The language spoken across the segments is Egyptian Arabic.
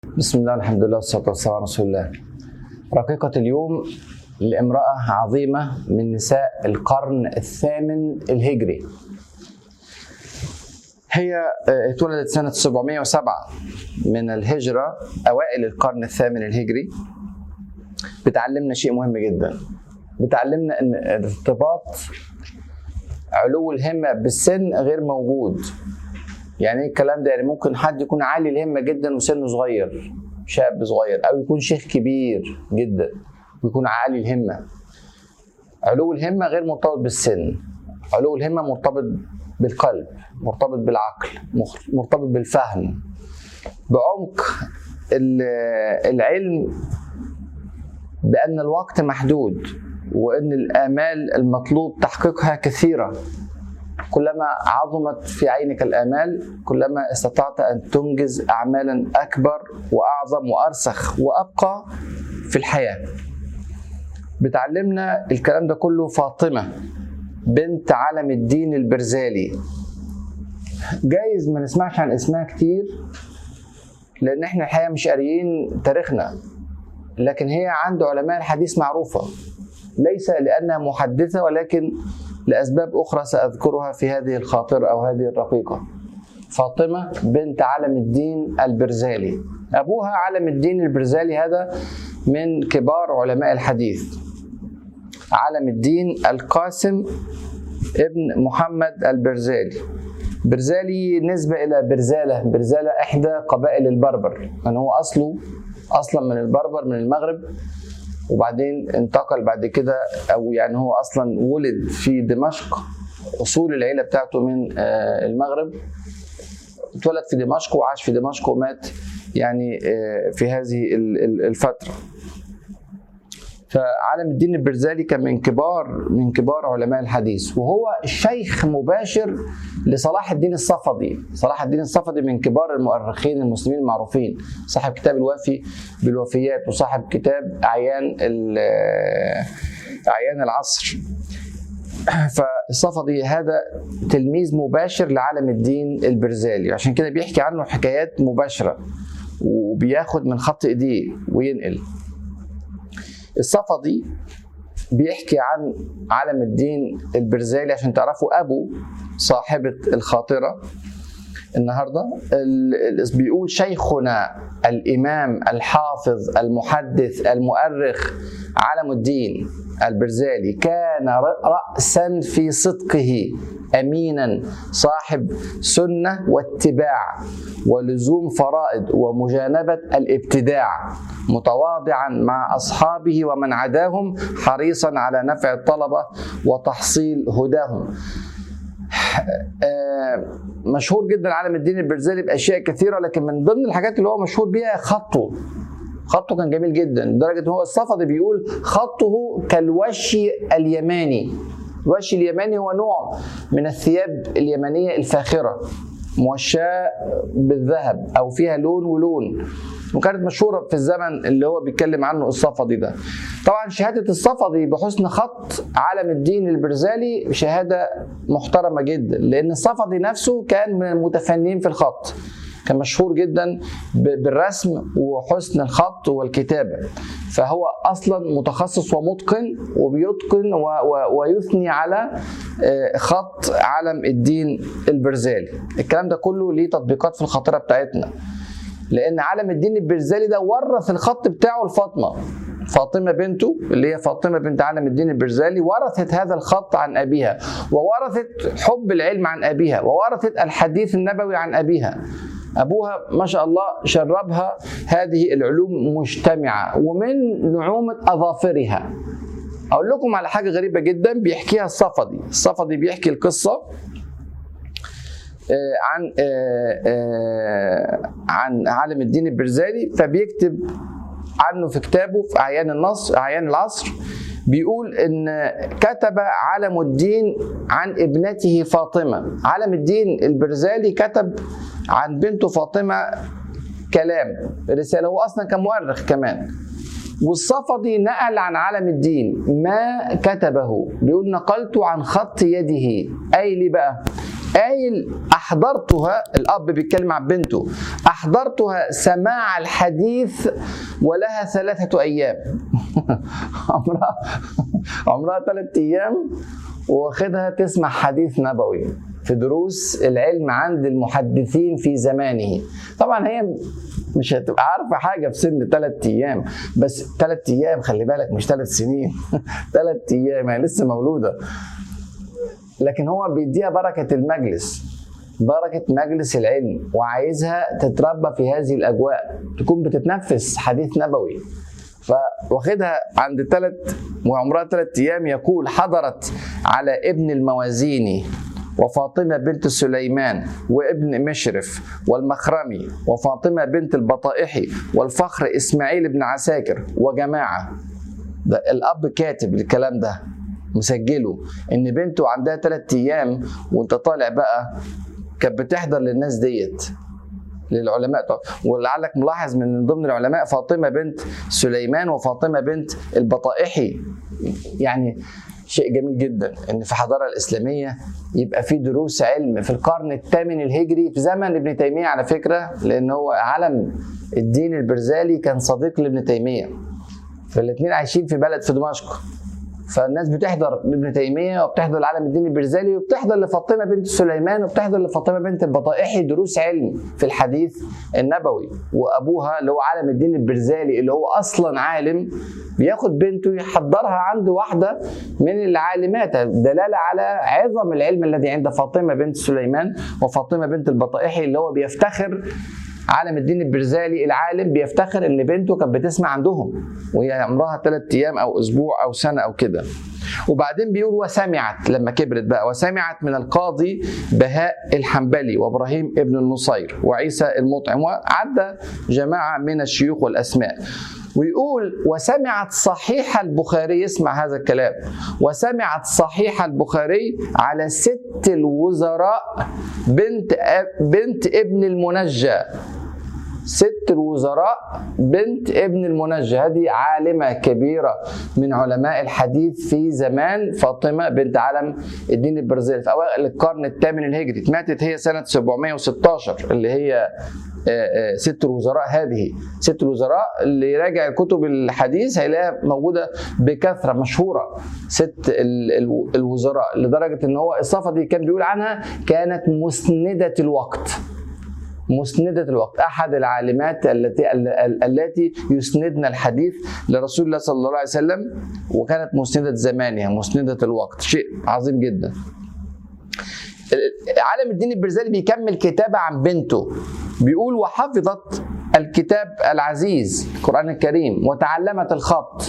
بسم الله الحمد لله والصلاة والسلام على رسول الله رقيقة اليوم لامرأة عظيمة من نساء القرن الثامن الهجري هي آه، اتولدت سنة 707 من الهجرة أوائل القرن الثامن الهجري بتعلمنا شيء مهم جدا بتعلمنا أن ارتباط علو الهمة بالسن غير موجود يعني ايه الكلام ده يعني ممكن حد يكون عالي الهمه جدا وسنه صغير شاب صغير او يكون شيخ كبير جدا ويكون عالي الهمه علو الهمه غير مرتبط بالسن علو الهمه مرتبط بالقلب مرتبط بالعقل مخ- مرتبط بالفهم بعمق ال- العلم بان الوقت محدود وان الامال المطلوب تحقيقها كثيره كلما عظمت في عينك الآمال كلما استطعت أن تنجز أعمالا أكبر وأعظم وأرسخ وأبقى في الحياة بتعلمنا الكلام ده كله فاطمة بنت علم الدين البرزالي جايز ما نسمعش عن اسمها كتير لأن احنا الحقيقة مش قاريين تاريخنا لكن هي عند علماء الحديث معروفة ليس لأنها محدثة ولكن لأسباب أخرى سأذكرها في هذه الخاطرة أو هذه الرقيقة فاطمة بنت علم الدين البرزالي أبوها علم الدين البرزالي هذا من كبار علماء الحديث علم الدين القاسم ابن محمد البرزالي برزالي نسبة إلى برزالة برزالة إحدى قبائل البربر يعني هو أصله أصلا من البربر من المغرب وبعدين انتقل بعد كده او يعني هو اصلا ولد في دمشق اصول العيله بتاعته من آه، المغرب اتولد في دمشق وعاش في دمشق ومات يعني آه، في هذه ال- ال- الفتره فعالم الدين البرزالي كان من كبار من كبار علماء الحديث وهو شيخ مباشر لصلاح الدين الصفدي صلاح الدين الصفدي من كبار المؤرخين المسلمين المعروفين صاحب كتاب الوافي بالوفيات وصاحب كتاب اعيان ال- اعيان العصر فالصفدي هذا تلميذ مباشر لعالم الدين البرزالي عشان كده بيحكي عنه حكايات مباشره وبياخد من خط ايديه وينقل الصفدي بيحكي عن علم الدين البرزالي عشان تعرفوا ابو صاحبه الخاطره النهارده ال- ال- بيقول شيخنا الامام الحافظ المحدث المؤرخ علم الدين البرزالي كان ر- راسا في صدقه امينا صاحب سنه واتباع ولزوم فرائض ومجانبه الابتداع متواضعا مع اصحابه ومن عداهم حريصا على نفع الطلبه وتحصيل هداهم آه، مشهور جدا عالم الدين البرزالي باشياء كثيره لكن من ضمن الحاجات اللي هو مشهور بيها خطه خطه كان جميل جدا لدرجه ان هو الصفدي بيقول خطه كالوشي اليماني الوشي اليماني هو نوع من الثياب اليمنيه الفاخره موشاه بالذهب او فيها لون ولون وكانت مشهوره في الزمن اللي هو بيتكلم عنه الصفدي ده طبعا شهاده الصفدي بحسن خط علم الدين البرزالي شهاده محترمه جدا لان الصفدي نفسه كان من المتفننين في الخط كان مشهور جدا ب- بالرسم وحسن الخط والكتابه فهو اصلا متخصص ومتقن وبيتقن و- و- ويثني على آه، خط علم الدين البرزالي الكلام ده كله ليه تطبيقات في الخاطره بتاعتنا لان علم الدين البرزالي ده ورث الخط بتاعه لفاطمه فاطمه بنته اللي هي فاطمه بنت علم الدين البرزالي ورثت هذا الخط عن ابيها وورثت حب العلم عن ابيها وورثت الحديث النبوي عن ابيها ابوها ما شاء الله شربها هذه العلوم مجتمعه ومن نعومه اظافرها اقول لكم على حاجه غريبه جدا بيحكيها الصفدي الصفدي بيحكي القصه آه، عن آه، آه، عن عالم الدين البرزالي فبيكتب عنه في كتابه في اعيان النصر اعيان العصر بيقول ان كتب علم الدين عن ابنته فاطمه علم الدين البرزالي كتب عن بنته فاطمه كلام رساله هو اصلا كان مؤرخ كمان والصفدي نقل عن علم الدين ما كتبه بيقول نقلت عن خط يده اي ليه بقى قايل احضرتها الاب بيتكلم عن بنته احضرتها سماع الحديث ولها ثلاثه ايام عمرها عمرها ثلاث ايام واخدها تسمع حديث نبوي في دروس العلم عند المحدثين في زمانه طبعا هي مش هتبقى عارفه حاجه في سن ثلاث ايام بس ثلاث ايام خلي بالك مش ثلاث سنين ثلاث ايام هي لسه مولوده لكن هو بيديها بركه المجلس بركه مجلس العلم وعايزها تتربى في هذه الاجواء تكون بتتنفس حديث نبوي فواخدها عند ثلاث وعمرها ثلاث ايام يقول حضرت على ابن الموازيني وفاطمة بنت سليمان وابن مشرف والمخرمي وفاطمة بنت البطائحي والفخر إسماعيل بن عساكر وجماعة ده الأب كاتب الكلام ده مسجله إن بنته عندها ثلاثة أيام وأنت طالع بقى كانت بتحضر للناس ديت للعلماء طبعا ولعلك ملاحظ من ضمن العلماء فاطمه بنت سليمان وفاطمه بنت البطائحي يعني شيء جميل جدا ان في الحضاره الاسلاميه يبقى في دروس علم في القرن الثامن الهجري في زمن ابن تيميه على فكره لان هو علم الدين البرزالي كان صديق لابن تيميه فالاثنين عايشين في بلد في دمشق فالناس بتحضر لابن تيميه وبتحضر لعالم الدين البرزالي وبتحضر لفاطمه بنت سليمان وبتحضر لفاطمه بنت البطائحي دروس علم في الحديث النبوي وابوها اللي هو عالم الدين البرزالي اللي هو اصلا عالم بياخد بنته يحضرها عند واحده من العالمات دلاله على عظم العلم الذي عند فاطمه بنت سليمان وفاطمه بنت البطائحي اللي هو بيفتخر عالم الدين البرزالي العالم بيفتخر ان بنته كانت بتسمع عندهم وهي عمرها ثلاث ايام او اسبوع او سنه او كده وبعدين بيقول وسمعت لما كبرت بقى وسمعت من القاضي بهاء الحنبلي وابراهيم ابن النصير وعيسى المطعم وعدى جماعه من الشيوخ والاسماء ويقول وسمعت صحيح البخاري اسمع هذا الكلام وسمعت صحيح البخاري على ست الوزراء بنت بنت ابن المنجى ست الوزراء بنت ابن المنجى هذه عالمة كبيرة من علماء الحديث في زمان فاطمة بنت علم الدين البرازيلي في أوائل القرن الثامن الهجري ماتت هي سنة 716 اللي هي ست الوزراء هذه ست الوزراء اللي يراجع كتب الحديث هيلاقيها موجودة بكثرة مشهورة ست الوزراء لدرجة ان هو الصفة دي كان بيقول عنها كانت مسندة الوقت مسندة الوقت أحد العالمات التي التي يسندن الحديث لرسول الله صلى الله عليه وسلم وكانت مسندة زمانها مسندة الوقت شيء عظيم جدا عالم الدين البرزالي بيكمل كتابة عن بنته بيقول وحفظت الكتاب العزيز القرآن الكريم وتعلمت الخط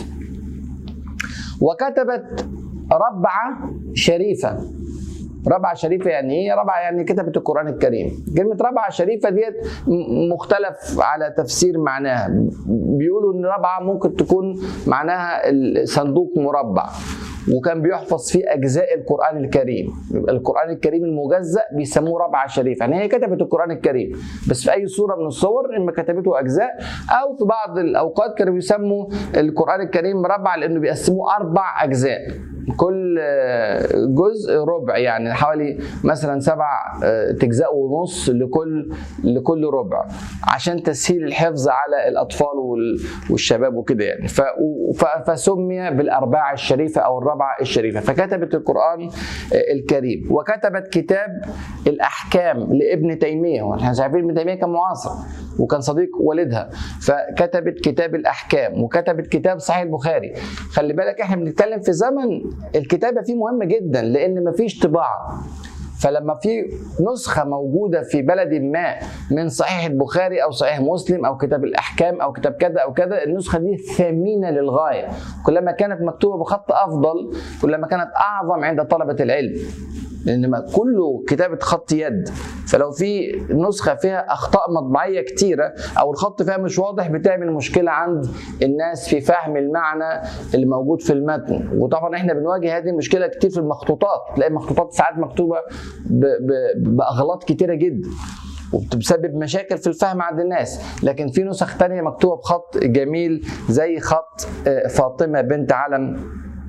وكتبت ربعة شريفة ربعة شريفة يعني ايه؟ ربعة يعني كتبت القرآن الكريم. كلمة ربعة شريفة ديت مختلف على تفسير معناها. بيقولوا ان ربعة ممكن تكون معناها صندوق مربع. وكان بيحفظ فيه اجزاء القران الكريم القران الكريم المجزأ بيسموه ربعه شريفه يعني هي كتبت القران الكريم بس في اي صوره من الصور اما كتبته اجزاء او في بعض الاوقات كانوا بيسموا القران الكريم ربع لانه بيقسموه اربع اجزاء كل جزء ربع يعني حوالي مثلا سبع تجزاء ونص لكل لكل ربع عشان تسهيل الحفظ على الاطفال والشباب وكده يعني فسمي بالارباع الشريفه او الربعه الشريفه فكتبت القران الكريم وكتبت كتاب الاحكام لابن تيميه احنا عارفين ابن تيميه كان معاصر وكان صديق والدها فكتبت كتاب الاحكام وكتبت كتاب صحيح البخاري خلي بالك احنا بنتكلم في زمن الكتابه فيه مهمه جدا لان مفيش طباعه فلما في نسخة موجودة في بلد ما من صحيح البخاري أو صحيح مسلم أو كتاب الأحكام أو كتاب كذا أو كذا النسخة دي ثمينة للغاية كلما كانت مكتوبة بخط أفضل كلما كانت أعظم عند طلبة العلم لان كله كتابه خط يد فلو في نسخه فيها اخطاء مطبعيه كتيره او الخط فيها مش واضح بتعمل مشكله عند الناس في فهم المعنى اللي موجود في المتن وطبعا احنا بنواجه هذه المشكله كتير في المخطوطات تلاقي المخطوطات ساعات مكتوبه ب ب باغلاط كتيره جدا وبتسبب مشاكل في الفهم عند الناس لكن في نسخ تانية مكتوبة بخط جميل زي خط فاطمة بنت علم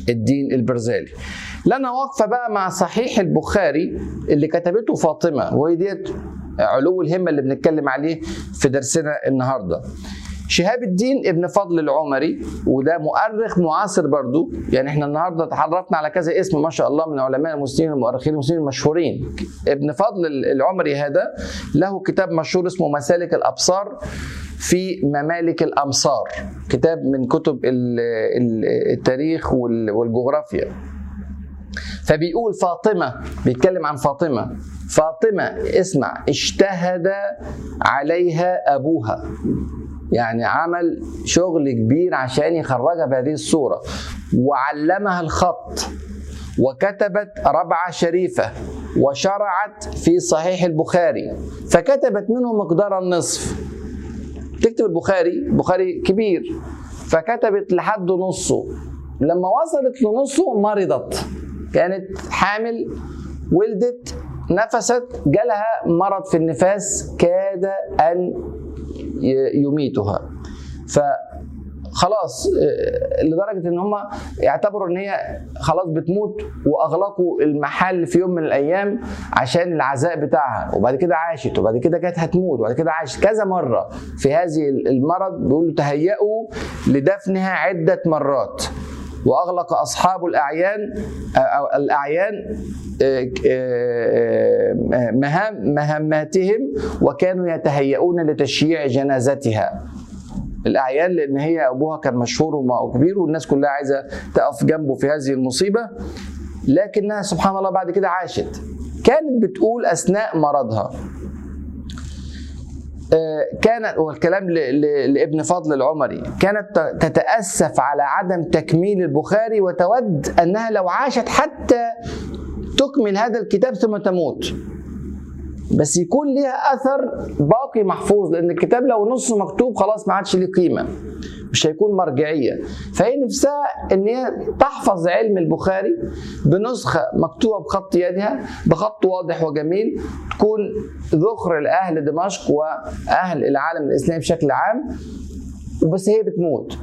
الدين البرزالي لنا وقفة بقى مع صحيح البخاري اللي كتبته فاطمة وهي ديت علو الهمة اللي بنتكلم عليه في درسنا النهارده شهاب الدين ابن فضل العمري وده مؤرخ معاصر برضو يعني احنا النهارده تعرفنا على كذا اسم ما شاء الله من علماء المسلمين المؤرخين المسلمين المشهورين ابن فضل العمري هذا له كتاب مشهور اسمه مسالك الابصار في ممالك الامصار كتاب من كتب التاريخ والجغرافيا فبيقول فاطمه بيتكلم عن فاطمه فاطمه اسمع اجتهد عليها ابوها يعني عمل شغل كبير عشان يخرجها بهذه الصورة وعلمها الخط وكتبت ربعة شريفة وشرعت في صحيح البخاري فكتبت منه مقدار النصف تكتب البخاري البخاري كبير فكتبت لحد نصه لما وصلت لنصه مرضت كانت حامل ولدت نفست جالها مرض في النفاس كاد ان يميتها ف خلاص لدرجه ان هم يعتبروا ان هي خلاص بتموت واغلقوا المحل في يوم من الايام عشان العزاء بتاعها وبعد كده عاشت وبعد كده كانت هتموت وبعد كده عاشت كذا مره في هذه المرض بيقولوا تهيأوا لدفنها عده مرات واغلق اصحاب الاعيان او الاعيان مهام مهماتهم وكانوا يتهيئون لتشييع جنازتها الاعيان لان هي ابوها كان مشهور وكبير والناس كلها عايزه تقف جنبه في هذه المصيبه لكنها سبحان الله بعد كده عاشت كانت بتقول اثناء مرضها كانت والكلام لابن فضل العمري كانت تتاسف على عدم تكميل البخاري وتود انها لو عاشت حتى تكمل هذا الكتاب ثم تموت بس يكون ليها اثر باقي محفوظ لان الكتاب لو نصه مكتوب خلاص ما عادش ليه قيمه مش هيكون مرجعيه فهي نفسها ان هي تحفظ علم البخاري بنسخه مكتوبه بخط يدها بخط واضح وجميل تكون ذخر لاهل دمشق واهل العالم الاسلامي بشكل عام وبس هي بتموت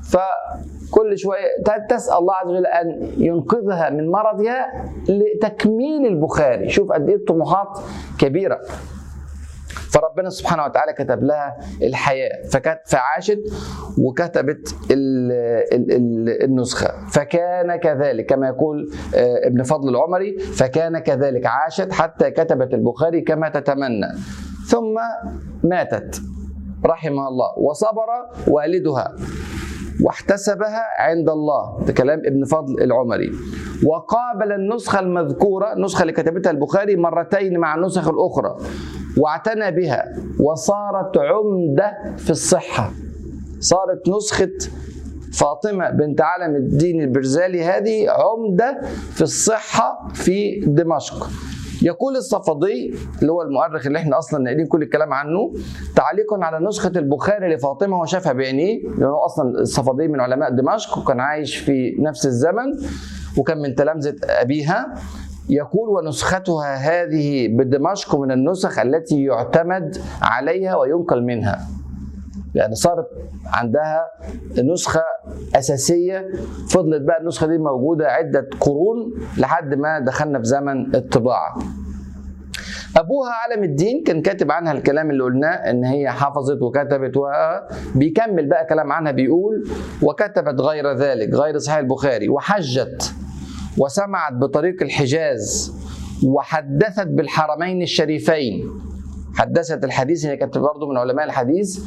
فكل شويه تسال الله عز وجل ان ينقذها من مرضها لتكميل البخاري شوف قد ايه الطموحات كبيره فربنا سبحانه وتعالى كتب لها الحياة فكانت فعاشت وكتبت ال ال ال النسخة فكان كذلك كما يقول ابن فضل العمري فكان كذلك عاشت حتى كتبت البخاري كما تتمنى ثم ماتت رحمها الله وصبر والدها واحتسبها عند الله ده كلام ابن فضل العمري وقابل النسخة المذكورة النسخة اللي كتبتها البخاري مرتين مع النسخ الأخرى واعتنى بها وصارت عمدة في الصحة صارت نسخة فاطمة بنت علم الدين البرزالي هذه عمدة في الصحة في دمشق يقول الصفدي اللي هو المؤرخ اللي احنا اصلا ناقلين كل الكلام عنه تعليقا على نسخه البخاري لفاطمه وشافها بعينيه لانه اصلا الصفدي من علماء دمشق وكان عايش في نفس الزمن وكان من تلامذه ابيها يقول ونسختها هذه بدمشق من النسخ التي يعتمد عليها وينقل منها يعني صارت عندها نسخة أساسية فضلت بقى النسخة دي موجودة عدة قرون لحد ما دخلنا في زمن الطباعة ابوها علم الدين كان كاتب عنها الكلام اللي قلناه ان هي حفظت وكتبت وبيكمل بقى كلام عنها بيقول وكتبت غير ذلك غير صحيح البخاري وحجت وسمعت بطريق الحجاز وحدثت بالحرمين الشريفين حدثت الحديث هي كانت برضه من علماء الحديث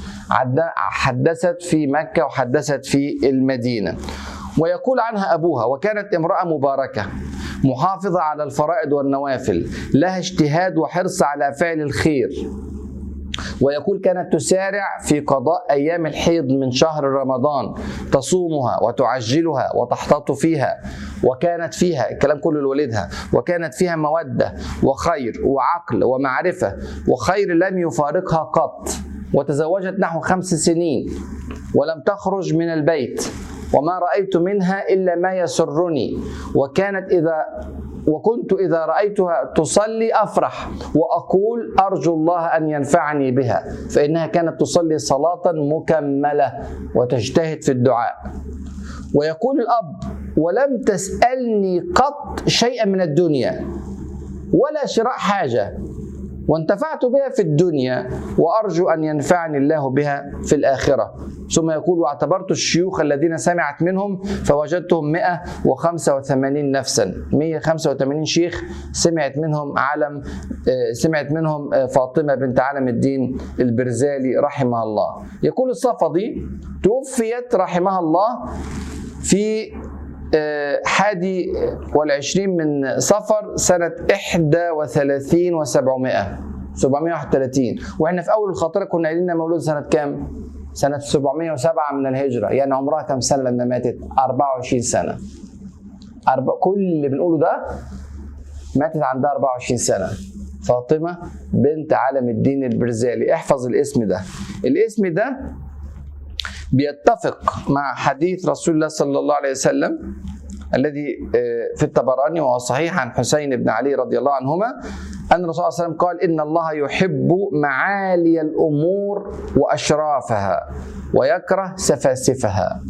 حدثت في مكة وحدثت في المدينة ويقول عنها أبوها وكانت امرأة مباركة محافظة على الفرائض والنوافل لها اجتهاد وحرص على فعل الخير ويقول كانت تسارع في قضاء ايام الحيض من شهر رمضان تصومها وتعجلها وتحتاط فيها وكانت فيها الكلام كله لوالدها وكانت فيها موده وخير وعقل ومعرفه وخير لم يفارقها قط وتزوجت نحو خمس سنين ولم تخرج من البيت وما رايت منها الا ما يسرني وكانت اذا وكنت إذا رأيتها تصلي أفرح وأقول أرجو الله أن ينفعني بها فإنها كانت تصلي صلاة مكملة وتجتهد في الدعاء ويقول الأب ولم تسألني قط شيئا من الدنيا ولا شراء حاجة وانتفعت بها في الدنيا وأرجو أن ينفعني الله بها في الآخرة ثم يقول واعتبرت الشيوخ الذين سمعت منهم فوجدتهم 185 نفسا 185 شيخ سمعت منهم علم سمعت منهم فاطمة بنت علم الدين البرزالي رحمها الله يقول الصفدي توفيت رحمها الله في حادي والعشرين من صفر سنة إحدى وثلاثين وسبعمائة 731 واحنا في اول الخاطره كنا قايلين مولود سنه كام؟ سنه 707 من الهجره يعني عمرها كام سنه لما ماتت؟ 24 سنه أربع كل اللي بنقوله ده ماتت عندها 24 سنه فاطمه بنت علم الدين البرزالي احفظ الاسم ده الاسم ده بيتفق مع حديث رسول الله صلى الله عليه وسلم الذي في الطبراني وهو صحيح عن حسين بن علي رضي الله عنهما أن الرسول صلى الله عليه وسلم قال إن الله يحب معالي الأمور وأشرافها ويكره سفاسفها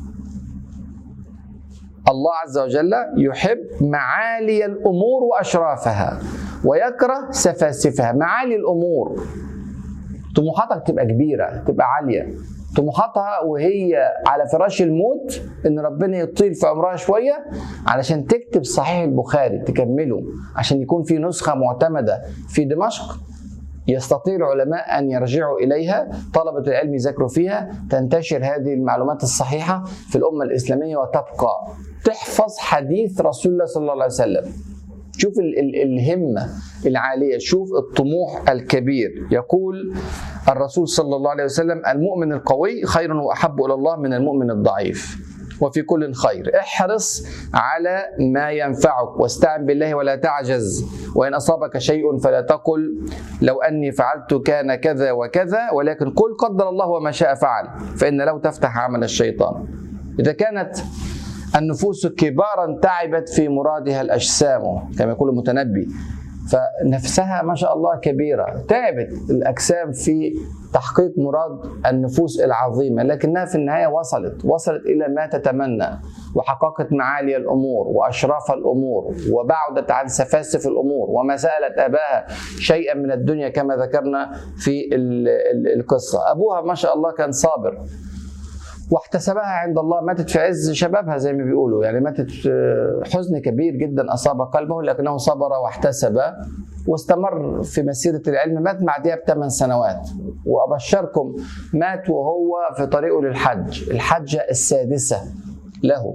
الله عز وجل يحب معالي الأمور وأشرافها ويكره سفاسفها معالي الأمور طموحاتك تبقى كبيرة تبقى عالية طموحاتها وهي على فراش الموت ان ربنا يطيل في عمرها شويه علشان تكتب صحيح البخاري تكمله عشان يكون في نسخه معتمده في دمشق يستطيع العلماء ان يرجعوا اليها طلبه العلم يذاكروا فيها تنتشر هذه المعلومات الصحيحه في الامه الاسلاميه وتبقى تحفظ حديث رسول الله صلى الله عليه وسلم شوف ال ال الهمة العالية شوف الطموح الكبير يقول الرسول صلى الله عليه وسلم المؤمن القوي خير وأحب إلى الله من المؤمن الضعيف وفي كل خير احرص على ما ينفعك واستعن بالله ولا تعجز وإن أصابك شيء فلا تقل لو أني فعلت كان كذا وكذا ولكن قل قدر الله وما شاء فعل فإن لو تفتح عمل الشيطان إذا كانت النفوس كبارا تعبت في مرادها الأجسام كما يقول المتنبي فنفسها ما شاء الله كبيرة تعبت الأجسام في تحقيق مراد النفوس العظيمة لكنها في النهاية وصلت وصلت إلى ما تتمنى وحققت معالي الأمور وأشراف الأمور وبعدت عن سفاسف الأمور وما سألت أباها شيئا من الدنيا كما ذكرنا في القصة أبوها ما شاء الله كان صابر واحتسبها عند الله ماتت في عز شبابها زي ما بيقولوا يعني ماتت حزن كبير جدا اصاب قلبه لكنه صبر واحتسب واستمر في مسيره العلم مات بعدها بثمان سنوات وابشركم مات وهو في طريقه للحج الحجه السادسه له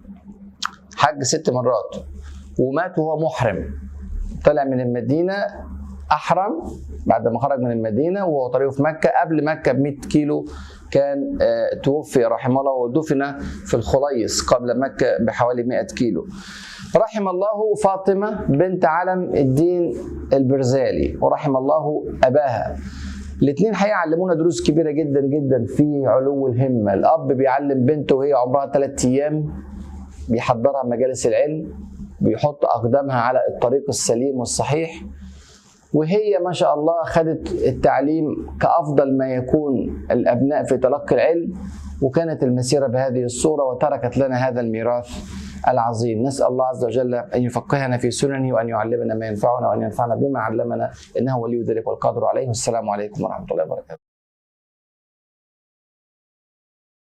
حج ست مرات ومات وهو محرم طلع من المدينه احرم بعد ما خرج من المدينه وهو طريقه في مكه قبل مكه ب 100 كيلو كان توفي رحمه الله ودفن في الخليص قبل مكة بحوالي 100 كيلو رحم الله فاطمة بنت علم الدين البرزالي ورحم الله أباها الاثنين هيعلمونا دروس كبيرة جدا جدا في علو الهمة الأب بيعلم بنته وهي عمرها ثلاثة أيام بيحضرها مجالس العلم بيحط أقدامها على الطريق السليم والصحيح وهي ما شاء الله خدت التعليم كافضل ما يكون الابناء في تلقي العلم وكانت المسيره بهذه الصوره وتركت لنا هذا الميراث العظيم نسال الله عز وجل ان يفقهنا في سننه وان يعلمنا ما ينفعنا وان ينفعنا بما علمنا انه ولي ذلك والقادر عليه والسلام عليكم ورحمه الله وبركاته